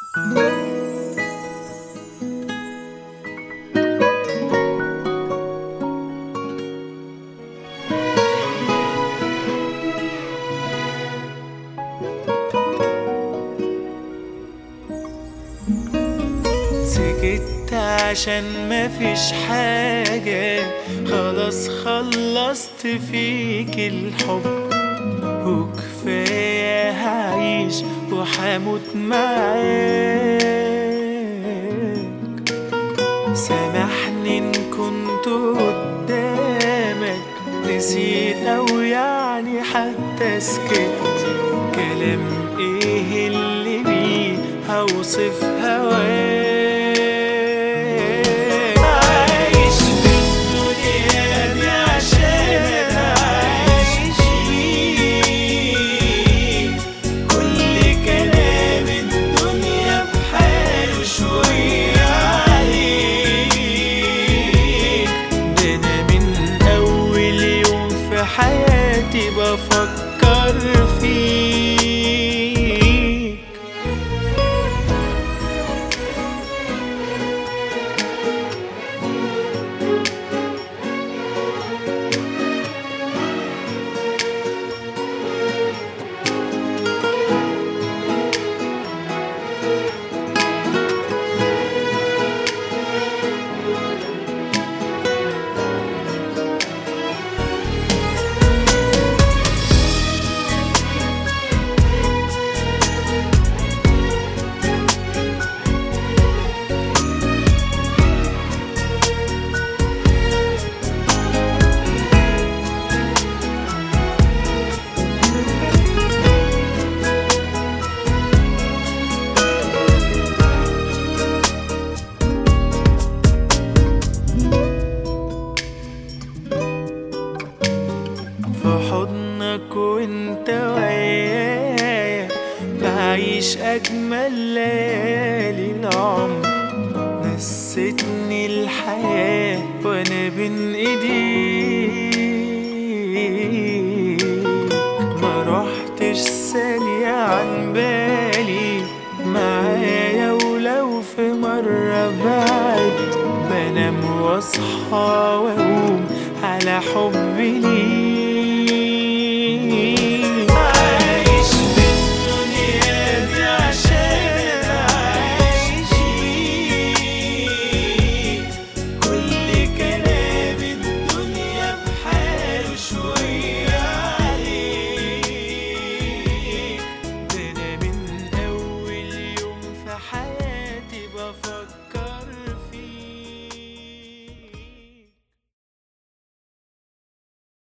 سكت عشان مفيش حاجة خلاص خلصت فيك الحب وكفاية هعيش وحموت معاك سامحني ان كنت قدامك نسيت او يعني حتى سكت كلام ايه اللي بيه هوصف هواك عايش في الدنيا دي عشان عايش فيك كل كلام الدنيا بحاله شوية عليك ده أنا من أول يوم في حياتي بفكر فيك في حضنك وانت ويايا بعيش اجمل ليالي العمر نستني الحياة وانا بين ايديك ما رحتش ثانية عن بالي